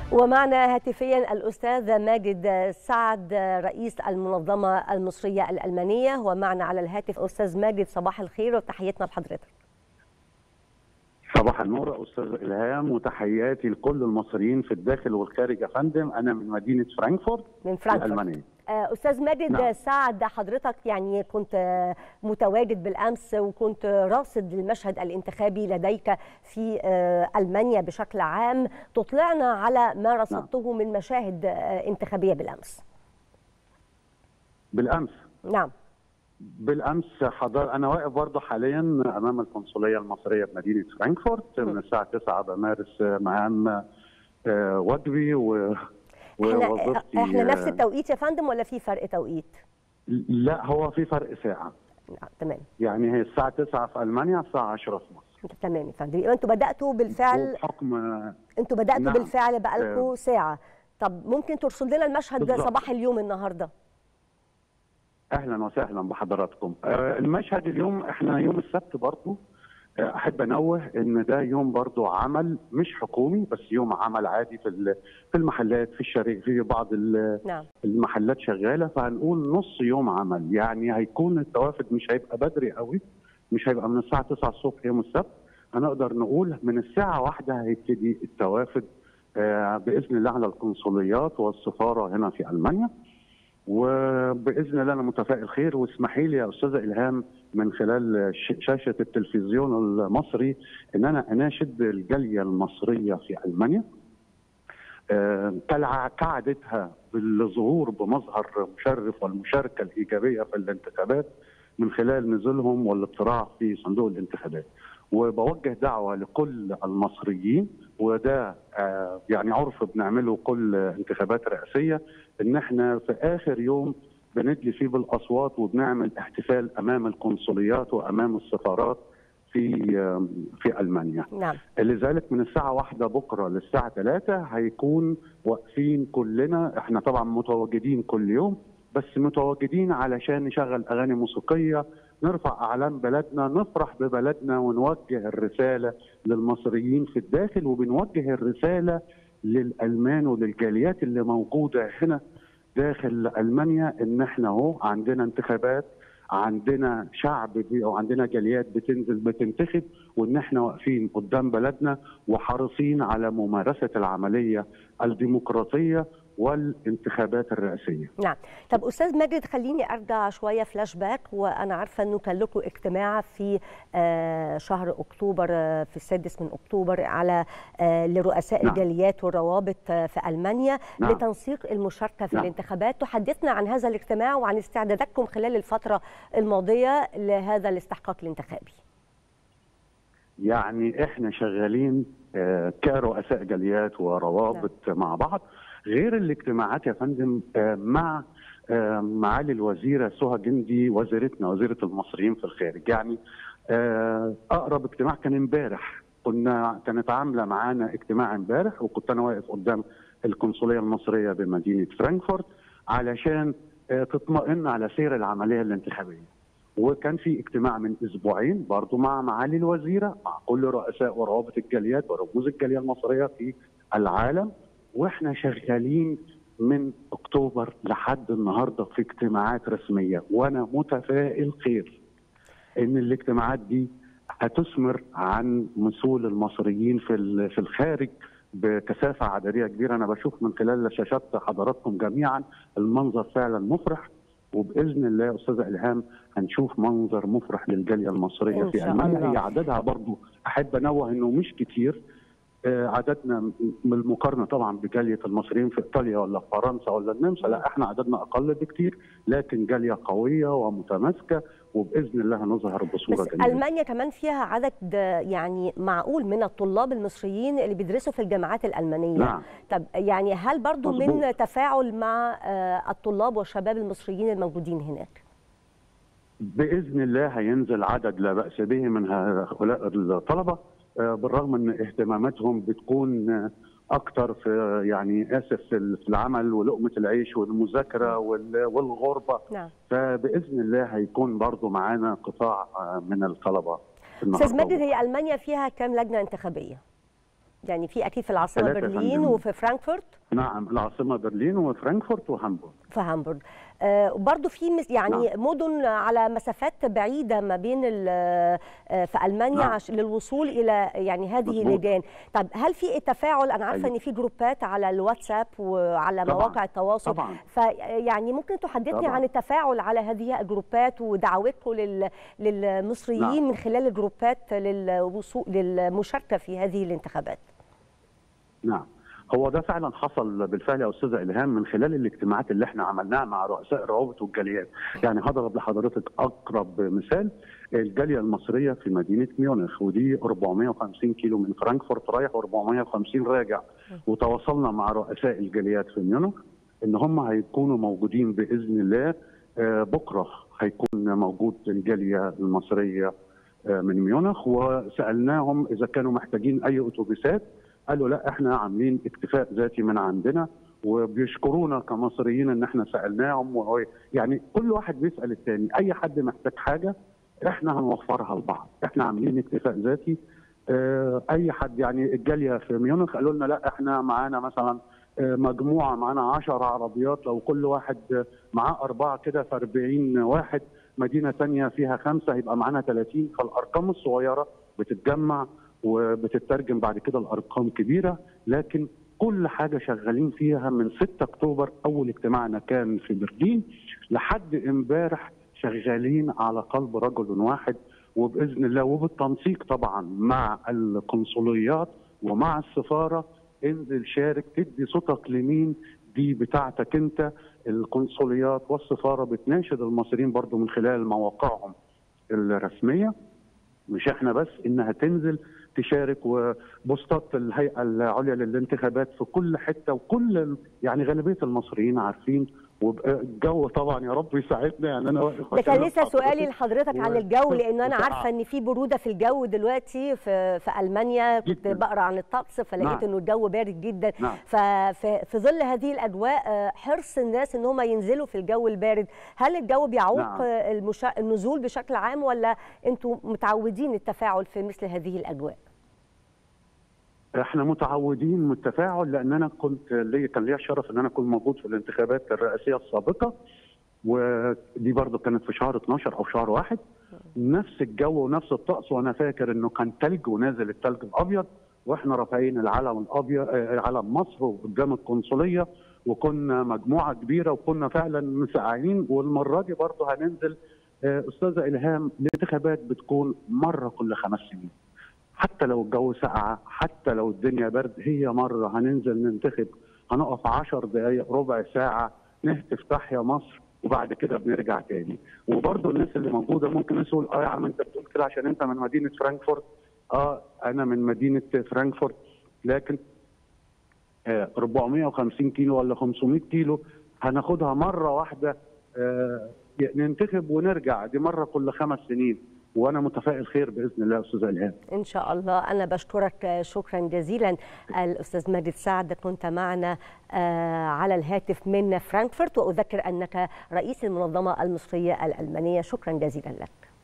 ومعنا هاتفيا الأستاذ ماجد سعد رئيس المنظمة المصرية الألمانية هو معنا على الهاتف أستاذ ماجد صباح الخير وتحياتنا لحضرتك صباح النور استاذ الهام وتحياتي لكل المصريين في الداخل والخارج يا فندم انا من مدينه فرانكفورت من فرانكفورت الالمانيه استاذ ماجد نعم. سعد حضرتك يعني كنت متواجد بالامس وكنت راصد المشهد الانتخابي لديك في المانيا بشكل عام تطلعنا على ما رصدته من مشاهد انتخابيه بالامس بالامس نعم بالامس حضر انا واقف برضه حاليا امام القنصليه المصريه بمدينه فرانكفورت من الساعه 9 بمارس مهام واجبي و احنا احنا نفس التوقيت يا فندم ولا في فرق توقيت؟ لا هو في فرق ساعه نعم تمام يعني هي الساعه 9 في المانيا الساعه 10 في مصر تمام يا فندم يبقى انتوا بداتوا بالفعل بحكم انتوا بداتوا نعم. بالفعل بقالكم ساعه طب ممكن ترصد لنا المشهد ده بالضبط. صباح اليوم النهارده اهلا وسهلا بحضراتكم آه، المشهد اليوم احنا يوم السبت برضه آه، احب انوه ان ده يوم برضه عمل مش حكومي بس يوم عمل عادي في ال- في المحلات في الشركة في بعض ال- نعم المحلات شغاله فهنقول نص يوم عمل يعني هيكون التوافد مش هيبقى بدري قوي مش هيبقى من الساعه 9 الصبح يوم السبت هنقدر نقول من الساعه واحدة هيبتدي التوافد آه، باذن الله على القنصليات والسفاره هنا في المانيا وباذن الله انا متفائل خير واسمحي لي يا استاذه الهام من خلال ش- شاشه التلفزيون المصري ان انا اناشد الجاليه المصريه في المانيا آه، كالع- كعادتها بالظهور بمظهر مشرف والمشاركه الايجابيه في الانتخابات من خلال نزولهم والاقتراع في صندوق الانتخابات وبوجه دعوه لكل المصريين وده آه، يعني عرف بنعمله كل انتخابات رئاسيه ان احنا في اخر يوم بندلي فيه بالاصوات وبنعمل احتفال امام القنصليات وامام السفارات في آه، في المانيا نعم لذلك من الساعة واحدة بكرة للساعة ثلاثة هيكون واقفين كلنا احنا طبعا متواجدين كل يوم بس متواجدين علشان نشغل أغاني موسيقية نرفع أعلام بلدنا نفرح ببلدنا ونوجه الرسالة للمصريين في الداخل وبنوجه الرسالة للألمان وللجاليات اللي موجودة هنا داخل ألمانيا إن احنا اهو عندنا انتخابات عندنا شعب بي- وعندنا جاليات بتنزل بتنتخب وان احنا واقفين قدام بلدنا وحريصين على ممارسه العمليه الديمقراطيه والانتخابات الرئاسيه. نعم طب استاذ ماجد خليني ارجع شويه فلاش باك وانا عارفه انه كان لكم اجتماع في آه، شهر اكتوبر آه، في السادس من اكتوبر على آه، لرؤساء نعم. الجاليات والروابط آه، في المانيا نعم. لتنسيق المشاركه في نعم. الانتخابات تحدثنا عن هذا الاجتماع وعن استعداداتكم خلال الفتره الماضيه لهذا الاستحقاق الانتخابي يعني احنا شغالين آه، كرؤساء جاليات وروابط مع بعض غير الاجتماعات يا فندم آه، مع آه، معالي الوزيره سهى جندي وزيرتنا وزيره المصريين في الخارج يعني آه، اقرب اجتماع كان امبارح كنا كانت عامله معانا اجتماع امبارح وكنت انا واقف قدام القنصليه المصريه بمدينه فرانكفورت علشان آه، تطمئن على سير العمليه الانتخابيه وكان في اجتماع من اسبوعين برضو مع معالي الوزيره مع كل رؤساء وروابط الجاليات ورموز الجاليه المصريه في العالم واحنا شغالين من اكتوبر لحد النهارده في اجتماعات رسميه وانا متفائل خير ان الاجتماعات دي هتثمر عن مسؤول المصريين في ال- في الخارج بكثافه عدديه كبيره انا بشوف من خلال شاشات حضراتكم جميعا المنظر فعلا مفرح وباذن الله يا استاذه الهام هنشوف منظر مفرح للجاليه المصريه إن في شاء المانيا الله. هي عددها برضو احب انوه انه مش كتير آه، عددنا م- من المقارنه طبعا بجاليه المصريين في ايطاليا ولا في فرنسا ولا النمسا لا احنا عددنا اقل بكتير لكن جاليه قويه ومتماسكه وباذن الله هنظهر بصوره بس جميله المانيا كمان فيها عدد آه، يعني معقول من الطلاب المصريين اللي بيدرسوا في الجامعات الالمانيه نعم طب يعني هل برضو من مظبوط. تفاعل مع آه، الطلاب والشباب المصريين الموجودين هناك باذن الله هينزل عدد لا باس به من هؤلاء الطلبه آه، بالرغم ان اهتماماتهم بتكون آه، اكتر في يعني اسف في ال- في العمل ولقمه العيش والمذاكره وال- والغربه نعم فباذن الله هيكون برضو معانا قطاع آه، من الطلبه النهارده استاذ ماجد هي المانيا فيها كام لجنه انتخابيه يعني في اكيد في العاصمه ثلاثة يا برلين فندم. وفي فرانكفورت نعم العاصمه برلين وفرانكفورت وهامبورغ في هامبورغ آه برضو في مس- يعني نعم. مدن على مسافات بعيده ما بين ال- آه، في المانيا نعم. عش للوصول الى يعني هذه مظبوط. اللجان طب هل في تفاعل انا عارفه أيوة. ان في جروبات على الواتساب وعلى طبعاً. مواقع التواصل طبعاً. فيعني ممكن تحدثني طبعاً. عن التفاعل على هذه الجروبات ودعوتكم لل... للمصريين نعم. من خلال الجروبات للوصول للمشاركه في هذه الانتخابات نعم هو ده فعلا حصل بالفعل يا استاذه الهام من خلال الاجتماعات اللي احنا عملناها مع رؤساء الروابط والجاليات يعني هضرب لحضرتك اقرب مثال الجاليه المصريه في مدينه ميونخ ودي 450 كيلو من فرانكفورت رايح و450 راجع وتواصلنا مع رؤساء الجاليات في ميونخ ان هم هيكونوا موجودين باذن الله آه، بكره هيكون موجود الجاليه المصريه آه، من ميونخ وسالناهم اذا كانوا محتاجين اي اتوبيسات قالوا لا احنا عاملين اكتفاء ذاتي من عندنا وبيشكرونا كمصريين ان احنا سالناهم وهو يعني كل واحد بيسال الثاني اي حد محتاج حاجه احنا هنوفرها لبعض احنا عاملين اكتفاء ذاتي اه اي حد يعني الجاليه في ميونخ قالوا لنا لا احنا معانا مثلا اه مجموعه معانا 10 عربيات لو كل واحد اه معاه اربعه كده في 40 واحد مدينه ثانيه فيها خمسه هيبقى معانا 30 فالارقام الصغيره بتتجمع وبتترجم بعد كده لارقام كبيره لكن كل حاجه شغالين فيها من 6 اكتوبر اول اجتماعنا كان في برلين لحد امبارح شغالين على قلب رجل واحد وباذن الله وبالتنسيق طبعا مع القنصليات ومع السفاره انزل شارك تدي صوتك لمين دي بتاعتك انت القنصليات والسفاره بتناشد المصريين برضو من خلال مواقعهم الرسميه مش احنا بس انها تنزل تشارك وبوستات الهيئه العليا للانتخابات في كل حته وكل يعني غالبيه المصريين عارفين والجو طبعا يا رب يساعدنا يعني انا واقف ده كان أكلم لسه سؤالي حضرتك لحضرتك عن و- الجو لان انا وسقعة. عارفه ان في بروده في الجو دلوقتي في في المانيا كنت جداً. بقرا عن الطقس فلقيت نعم. انه الجو بارد جدا نعم. ففي في ظل هذه الاجواء آه، حرص الناس ان هم ينزلوا في الجو البارد هل الجو بيعوق نعم. آه، المشا... النزول بشكل عام ولا انتم متعودين التفاعل في مثل هذه الاجواء احنا متعودين من التفاعل لان انا كنت ليا كان ليا الشرف ان انا اكون موجود في الانتخابات الرئاسيه السابقه ودي برضو كانت في شهر 12 او شهر واحد نفس الجو ونفس الطقس وانا فاكر انه كان ثلج ونازل الثلج الابيض واحنا رافعين العلم الابيض آه، علم مصر قدام القنصليه وكنا مجموعه كبيره وكنا فعلا مساعدين والمره دي برضه هننزل آه، استاذه الهام الانتخابات بتكون مره كل خمس سنين حتى لو الجو ساقعه حتى لو الدنيا برد هي مره هننزل ننتخب هنقف عشر دقائق ربع ساعه نهتف تحيا مصر وبعد كده بنرجع تاني وبرضه الناس اللي موجوده ممكن يقول اه يا عم انت بتقول كده عشان انت من مدينه فرانكفورت اه انا من مدينه فرانكفورت لكن آه 450 كيلو ولا 500 كيلو هناخدها مره واحده آه ننتخب ونرجع دي مره كل خمس سنين وانا متفائل خير باذن الله استاذه الهام ان شاء الله انا بشكرك شكرا جزيلا الاستاذ ماجد سعد كنت معنا آه، على الهاتف من فرانكفورت واذكر انك رئيس المنظمه المصريه الالمانيه شكرا جزيلا لك